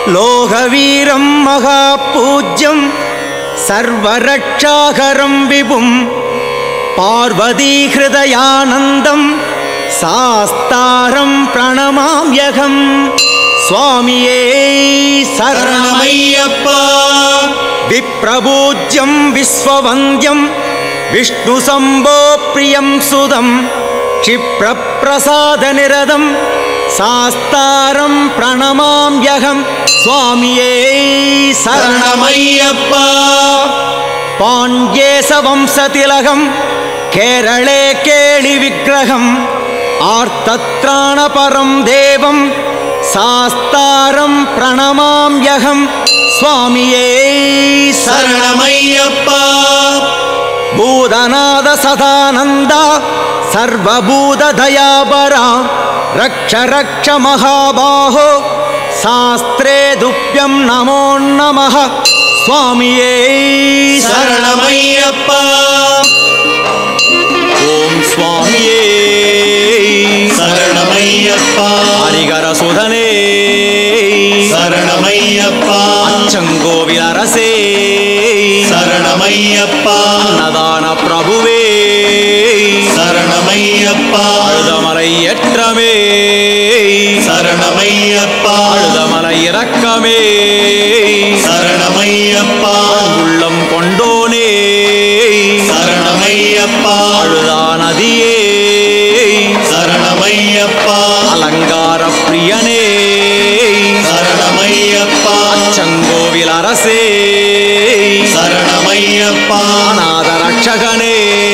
लोकवीरं महापूज्यं सर्वरक्षाकरं विभुं पार्वतीहृदयानन्दं सास्तारं प्रणमाम्यहं स्वामिये शरणमय्य சரணமையப்பா विप्रपूज्यं विश्ववन्द्यं विष्णुसम्भो प्रियं सुदं क्षिप्रप्रसादनिरदं सास्तारं प्रणमाम्यहं स्वामिये शरणमय्य சரணமையப்பா पाण्ड्येशवंशतिलकं केरळे केळिविग्रहम् आर्तत्राणपरं देवं सास्तारं प्रणमाम्यहं स्वामिये शरणमय्य சரணமையப்பா भूतनाद सदानन्द सर्वभूतदयापरा रक्ष रक्ष महाबाहो शास्त्रे दुभ्यं नमो नमः स्वामिये शरण சரணமையப்பா ॐ स्वामिये சரணமையப்பா हरिहरसुधने சரணமையப்பா अच्चङ्गोविलरसे சரணமையப்பா अन्नदान प्रभुवे சரணமையப்பா அழுதமலை ஏற்றமே சரணமையப்பா அழுதமலை இறக்கமே சரணமையப்பா உள்ளம் கொண்டோனே சரணமையப்பா அழுதா நதியே சரணமையப்பா அலங்கார பிரியனே சரணமையப்பா செங்கோவில் அரசே சரணமையப்பா அநாத ரட்சகனே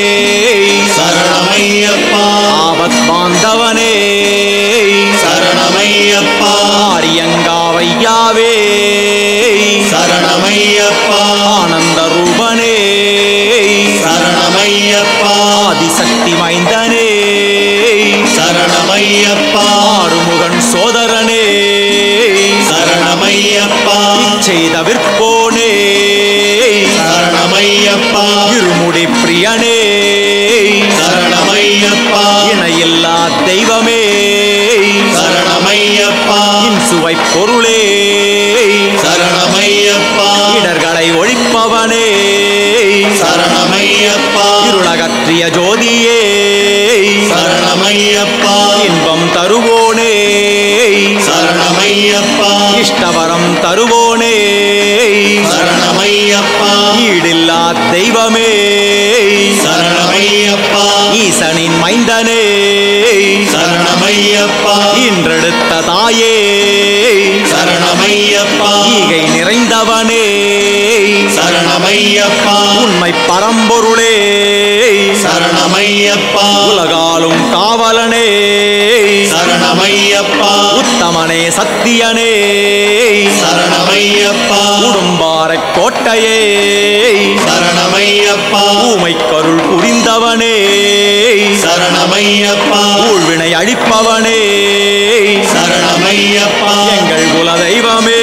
சரணமையப்பா ஆபத் பாந்தவனே சரணமையப்பா ஆரியங்காவையாவே சரணமையப்பா ஆனந்த ரூபனே சரணமையப்பா ஆதிசக்தி மைந்தனே சரணமையப்பா ஆறுமுகன் சோதரனே சரணமையப்பா செய்த விற்போனே சரணமையப்பா இருமுடி பிரியனே சரணமையப்பா இணையில்லா தெய்வமே சரணமையப்பா சுவை பொருளே சரணமையப்பா இடர்களை ஒழிப்பவனே சரணமையப்பா இருளகற்றிய ஜோதியே சரணமையப்பா இன்பம் தருவோனே சரணமையப்பா இஷ்டவரம் தருவோனே சரணமையப்பா ஈடில்லா தெய்வமே சரணமையப்பா ஈசனின் மைந்தனே சரணமையப்பா இன்றெடுத்த தாயே சரணமையப்பா ஈகை நிறைந்தவனே சரணமையப்பா உண்மை பரம்பொருளே சரணமையப்பா உலகாலும் காவலனே சரணமையப்பா உத்தமனே சத்தியனே சரணமையப்பா உடும்பார கோட்டையே சரணமையப்பா ஊமை கருள் புரிந்தவனே சரணமையப்பா ஊழ்வினை அழிப்பவனே சரணமையப்பா எங்கள் குல தெய்வமே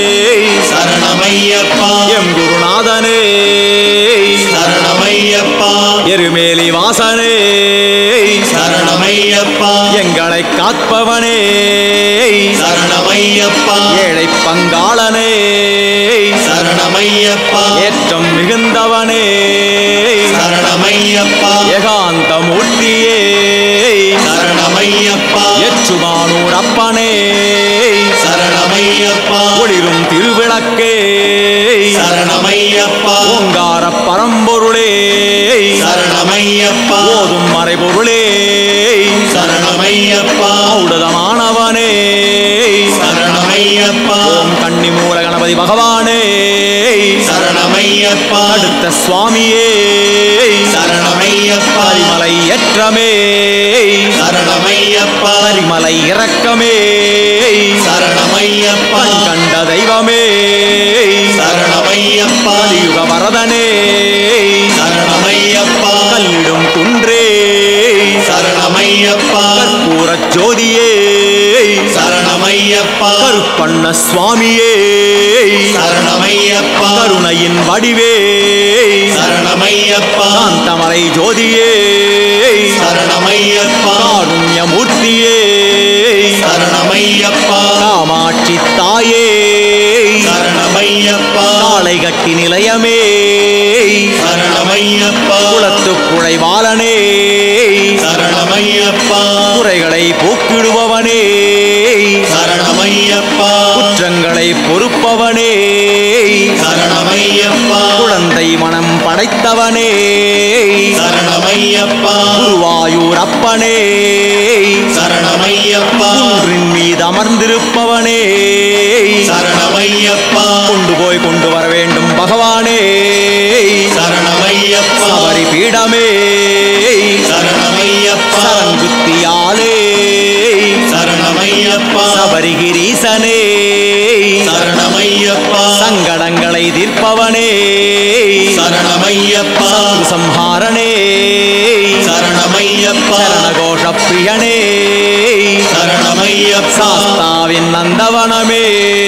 சரணமையப்பா எம் குருநாதனே சரணமையப்பா எருமேலி வாசனே சரணமையப்பா எங்களை காப்பவனே சரணமையப்பா ஏழை பங்காளனே சரணமையப்பா ஏற்றம் மிகுந்தவனே சரணமையப்பா ஏகாந்த மூர்த்தியே சரணமையப்பா எச்சுமானூர் அப்பனே சரணமையப்பா ஒளிரும் திருவிளக்கே சரணமையப்பா ஓங்கார பரம்பொருளே சரணமையப்பா போதும் மறைபொருளே சரணமையப்பா ஔடதமானவனே சரணமையப்பா ஓம் கன்னிமூல கணபதி பகவானே சரணமையப்பா அடுத்த சுவாமியே சரணமையப்பா பரிமலை ஏற்றமே சரணமையப்பா பரிமலை இறக்கமே சரணமையப்பா கண் கண்ட தெய்வமே சரணமையப்பா கலியுக வரதனே சரணமையப்பா கல்லிடும் குன்றே சரணமையப்பா கற்பூரச் ஜோதியே சரணமையப்பா கருப்பண்ண சுவாமியே சரணமையப்பா கருணையின் வடிவே சரணமையப்பா காந்தமலை ஜோதியே சரணமையப்பா காருண்யமூர்த்தியே சரணமையப்பா காமாட்சி தாயே போக்கிடுபவனே சரணமையப்பா குற்றங்களை பொறுப்பவனே சரணமையப்பா குழந்தை மனம் படைத்தவனே சரணமையப்பா குருவாயூர் அப்பனே சரணமையப்பா குன்றின் மீது அமர்ந்திருப்பவனே சரணமையப்பா கொண்டு போய் கொண்டு வர வேண்டும் பகவானே சரணமையப்பா சபரி பீடமே சரணமையப்பா சரங்குத்தியாலே சரணமையப்பா சபரிகிரீசனே சரணமையப்பா சங்கடங்களை தீர்ப்பவனே சரணமையப்பா சம்ஹாரணே சரணமையப்பா சரணகோஷ பிரியனே சரணமையப்பா சாஸ்தாவின் நந்தவனமே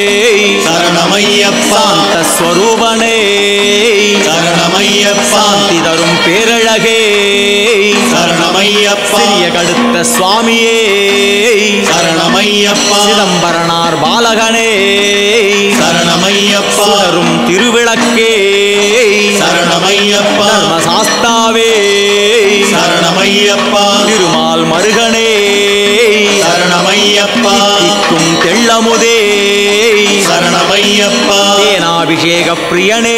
சரணமையப்பா சாந்த ஸ்வரூபனே சரணமையப்பா சாந்தி தரும் பேரழகே சரணமையப்பா சிறிய கடுத்த சுவாமியே சரணமையப்பா சிதம்பரனார் பாலகனே சரணமையப்பா சுடரும் திருவிளக்கே சரணமையப்பா தர்மசாஸ்தாவே சரணமையப்பா திருமால் மருகனே சரணமையப்பா திக்கும் தெள்ளமுதே சரணமையப்பா தேனாபிஷேக பிரியனே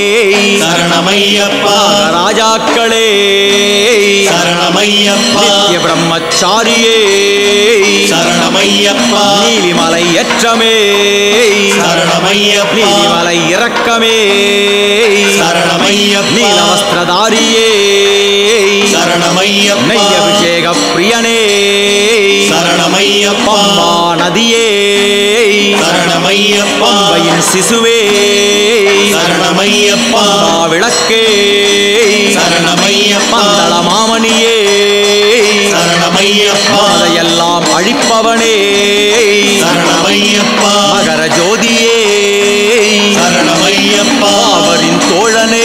சரணமையப்பா ராஜாக்களே சரணமையப்பா நித்ய பிரம்மச்சாரியே சரணமையப்பா நீலிமலை ஏற்றமே சரணமையப்பா நீலிமலை இறக்கமே சரணமையப்பா நீலவஸ்திரதாரியே சரணமையப்பா நெய் அபிஷேக பிரியனே சரணமையப்பா பம்பா நதியே சரணமையப்பா பம்பையின் சிசுவே சரணமையப்பா பம்பா விளக்கே சரணமையப்பா பந்தள மாமணியே சரணமையப்பா அதையெல்லாம் அழிப்பவனே சரணமையப்பா மகர ஜோதியே சரணமையப்பா அவரின் தோழனே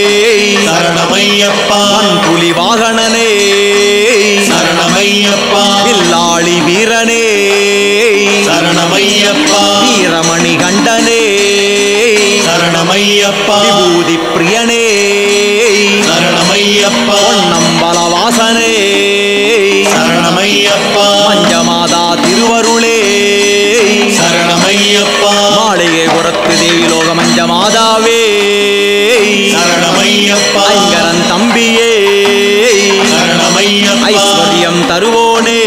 சரணமையப்பா புலி வாகனனே சரணமையப்பா வில்லாளி வீரனே சரணமையப்பா வீரமணி கண்டனே சரணமையப்பா விபூதி பிரியனே சரணமையப்பா பொன்னம்பலவாசனே சரணமையப்பா மஞ்சமாதா திருவருளே சரணமையப்பா மாளிகை புறத்து தேவி லோக மஞ்சமாதாவே சரணமையப்பா ஐங்கரன் தம்பியே சரணமையப்பா ஐஸ்வர்யம் தருவோனே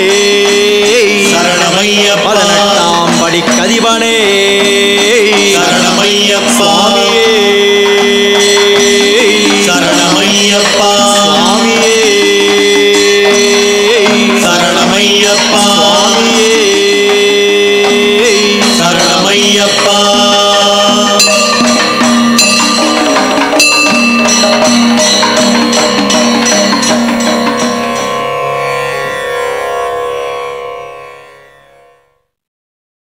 சரணமையப்பா பதினெட்டாம் படி கதிபனே சரணமையப்பா